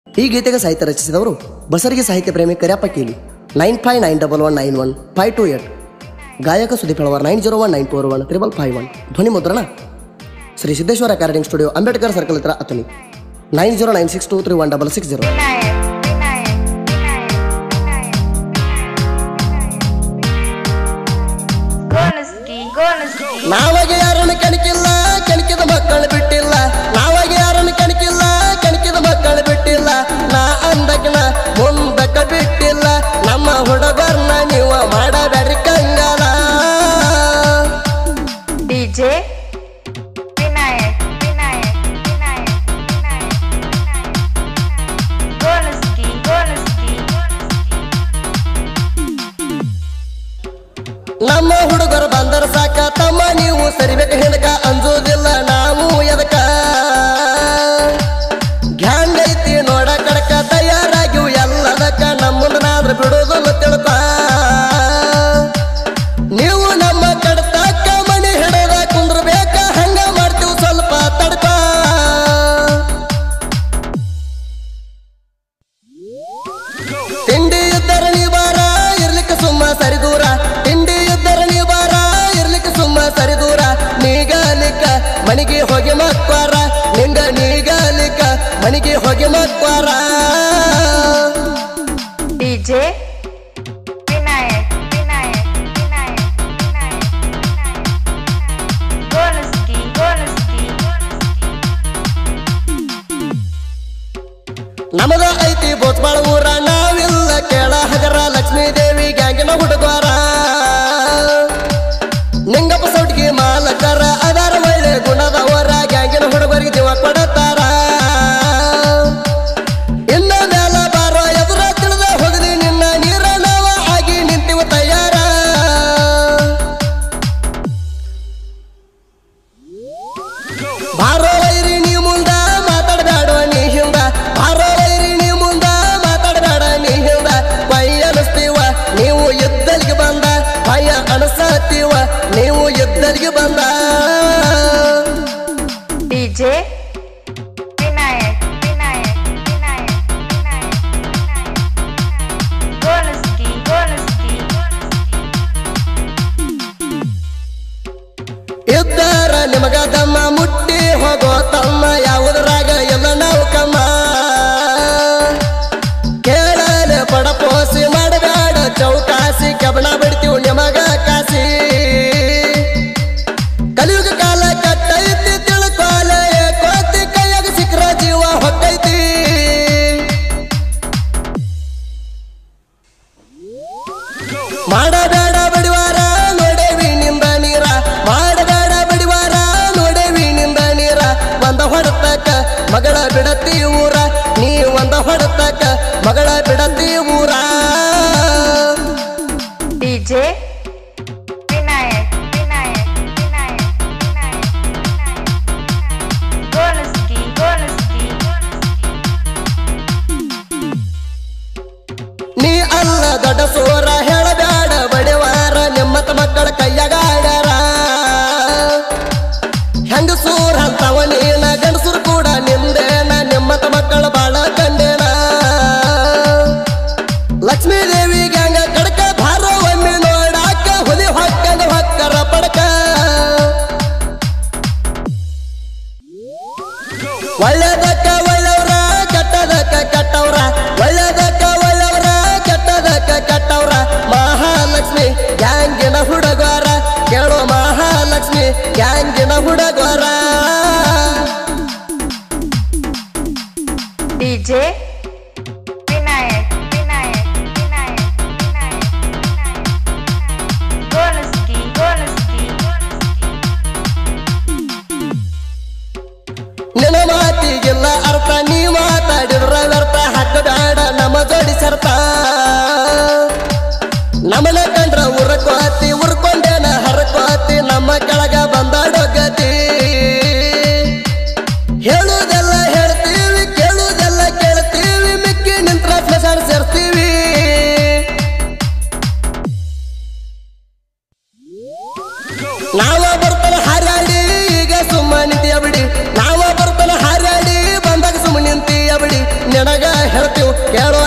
ಈ ಗೀತೆಗೆ ಸಾಹಿತ್ಯ ರಚಿಸಿದವರು ಬಸರಿಗೆ ಸಾಹಿತ್ಯ ಪ್ರೇಮಿ Kariyappa Keeli nine five nine double one nine one five two eight ಗಾಯಕ Sudeep Helavar nine zero one nine four one triple five one ಧ್ವನಿ ಮುದ್ರಣ Shri Siddeshwara recording studio Ambedkar circle ಹತ್ರ Athani nine zero nine six two three one double six zero ನಾವಾಗ ಯಾರನ್ನು ಕೆಣಕಿಲ್ಲ ಕೆಣಕಿದ ಮಕ್ಕಳು ಬಿಟ್ಟಿಲ್ಲ ನಾವಾಗ ಯಾರನ್ನು ಕೆಣಕಿಲ್ಲ ಕೆಣಕಿದ ಮಕ್ಕಳು ಬಿಟ್ಟಿಲ್ಲ ನಾ ಅಂದಕ್ನ ಮುಂದಕ್ಕ ಬಿಟ್ಟಿಲ್ಲ ನಮ್ಮ ಹುಡುಗರ್ನ ನೀವು ಮಾಡಬೇಡ್ರಿ ಕಂಗಾಲ डीजे विनायक विनायक विनायक विनायक गोलस्की गोलस्की ನಮ್ಮ ಹುಡುಗರು ಬಂದರ ಸಾಕ ತಮ್ಮ ನೀವು ಸರಿಬೇಕು ಹಿಂದಕ ಅಂಜುದಿಲ್ಲ ನಾವು ಎದಕ ಗ್ಯಾಂಗ್ ಐತಿ ನೋಡ ಕಡಕ ತಯಾರಾಗಿವು ಎಲ್ಲದಕ್ಕ ನಮ್ಮನ್ನಾದ್ರ ಬಿಡೋದಿಲ್ಲ ತಿಳ್ಕ ನೀವು ನಮ್ಮ ಕಡತಕ್ಕ ಮಣಿ ಹಿಡದ ಕುಂದ್ರಬೇಕ ಹಂಗ ಮಾಡ್ತೀವಿ ಸ್ವಲ್ಪ ತಡ್ಕ ತಿಂಡಿ ಇದ್ದರ ನೀ ಬಾರ ಇರ್ಲಿಕ್ಕೆ ಸುಮ್ಮ ಸರಿ ದೂರ ತಿಂಡಿ ಇದ್ದರ ನೀ ಬಾರ ಇರ್ಲಿಕ್ಕೆ ಸುಮ್ಮ ಸರಿ ದೂರ ನೀಗಾಲಿಕ ಮಣಿಗೆ ಹೋಗಿ ಮಕ್ವಾರ ನಿಂಗ ನೀಗಾಲಿಕ ಮಣಿಗೆ ಹೋಗಿ ಮಕ್ವಾರ डीजे विनायक विनायक विनायक विनायक गोलस्की गोलस्की ನಮಗ ಐತಿ ಬೋತ್ಬಾಳ ಊರ ನಾವಿಲ್ಲ ಕೇಳ ಹಗರ ಲಕ್ಷ್ಮೀ ದೇವಿ ಗ್ಯಾಂಗಿನ ಹುಡುಗಾರ ನಿಂಗಪ್ಪ ಸೌಟ್ಗಿ ಮಾಲಕರ ಅದಾರ ಒಳ್ಳೆ ಗುಣದವರ ಗ್ಯಾಂಗಿನ ಹುಡುಗರಿಗೆ ಜೀವ ಕೊಡತಾರ ಇನ್ನ ಮೇಲ ಬಾರೋ ಎದುರ ತಿಳಿದ ಹೋಗಲಿ ನಿನ್ನ ನೀರ ನಾವ ಆಗಿ ನಿಂತಿವ ತಯಾರ ಬಾರೋ ವೈರಿ ನೀ ಮುಂದ ಮಾತಾಡಬೇಡ ನೀ ಹಿಂದ ಬಾರೋ ವೈರಿ ನೀ ಮುಂದ ಮಾತಾಡಬೇಡ ನೀ ಹಿಂದ ಭಯ ಅನಿಸ್ತೀವ ನೀವು ಯುದ್ಧಲಿಗೆ ಬಂದ ಭಯ ಅನಸತ್ತೀವ ನೀವು ಯುದ್ಧಲಿಗೆ ಬಂದ डीजे विनायक विनायक विनायक विनायक गोलस्की गोलस्की ಇದ್ದಾರ ನಿಮಗ ದಮ್ಮ ಮುಟ್ಟಿ ಹೋಗೋ ತಮ್ಮ ಯಾವುದರಾಗ ಎಲ್ಲ ನಾವು ಕಮ್ಮ ಕೇಳಲೆ ಪಡಪೋಸಿ ಮಾಡಬೇಡ ಚೌಕಾಸಿ ಕಬಣ ಬಿಡ್ತೀವಿ ನಿಮಗ ಕಾಸಿ ಕಲಿಯುಗ ಕಾಲ ಕಟ್ಟೈತಿ ತಿಳ್ಕೊಲ ಕೋತಿ ಕೈಯಾಗ ಸಿಕ್ರ ಜೀವ ಹೊಕ್ಕೈತಿ ಮಾಡಬೇಡ ಬಡಿವಾರ ನೋಡೇವಿ ನಿಂದ ನೀರ ಮಾಡಬೇಡ ಬಡಿವಾರ ನೋಡೇವಿ ನಿಂದ ನೀರ ಒಂದ ಹೊಡೆತಕ್ಕ ಮಗಳ ಬಿಡತಿ ಊರ ನೀ ಒಂದ ಹೊಡೆತಕ್ಕ ಮಗಳ ಬಿಡತಿ ಊರ डीजे विनायक विनायक विनायक विनायक गोलस्की गोलस्की ನೀ ಅಲ್ಲ ದೊಡ್ಡ ಸೋರ ಹೇಳಬೇಡ ಬಡಿವಾರ ನಿಮ್ಮತ್ತ ಮಕ್ಕಳ ಕೈಯಾಗಾಡ್ಯಾರ ಹೆಂಗಸೂರ್ ಅಂತವ ನೀನ ಗಂಡಸೂರ್ ಕೂಡ ನಿಂದೇನ ನಿಮ್ಮತ್ತ ಮಕ್ಕಳ ಬಾಳ ಕಂಡೇನ ಲಕ್ಷ್ಮೀ ದೇವಿ ಗ್ಯಾಂಗ ಕಡಕ ಭಾರ ಒಮ್ಮೆ ನೋಡಾಕ ಹುಲಿ ಹೊಕ್ಕಂಗ ಹೊಕ್ಕರ ಪಡಕ ಒಳ್ಳೆದಕ್ಕ ಒಳ್ಳೆವ್ರ ಕೆಟ್ಟದಕ್ಕ ಕೆಟ್ಟವ್ರ ಒಳ್ಳೆದಕ್ಕ ಒಳ್ಳೆವ್ರ ಕೆಟ್ಟದಕ್ಕ ಕೆಟ್ಟವ್ರ ಮಹಾಲಕ್ಷ್ಮಿ ಗ್ಯಾಂಗಿನ ಹುಡುಗರ ಕೇಳೋ ಮಹಾಲಕ್ಷ್ಮಿ ಗ್ಯಾಂಗಿನ ಹುಡುಗರ डीजे विनायक विनायक विनायक विनायक गोलस्की गोलस्की ನಿನ್ನ ಮಾತಿಗಿಲ್ಲ ಅರ್ಥ ನೀ ಮಾತಾಡಿದ್ರ ವ್ಯರ್ಥ ಹಾಕಬೇಡ ನಮ್ಮ ಜೋಡಿ ಸರ್ತ ನಮ್ಮನ ಕಂಡ್ರ ಉರ್ಕೋತಿ ಉರ್ಕೊಂಡೇನ ಹರ್ಕೋತಿ ನಮ್ಮ ಕೆಳಗ ಬಂದಾಡೋಗತಿ ಹೇಳುವುದೆಲ್ಲ ಹೇಳ್ತೀವಿ ಕೇಳುವುದೆಲ್ಲ ಕೇಳ್ತೀವಿ ಮಿಕ್ಕಿ ನಿಂತ್ರ ಫ್ಲೆಸರ್ ಸೇರ್ತೀವಿ ನಾವ ಬರ್ತಾನ ಹಾರಾಡಿ ಈಗ ಸುಮ್ಮ ನಿಂತಿಯ ಬಿಡಿ ನಾವ ಬರ್ತಾನ ಹಾರಾಡಿ ಬಂದಾಗ ಸುಮ್ಮ ನಿಂತಿಯ ಬಿಡಿ ನಿನಗ ಹೇಳ್ತೀವ್ ಕೇಳೋ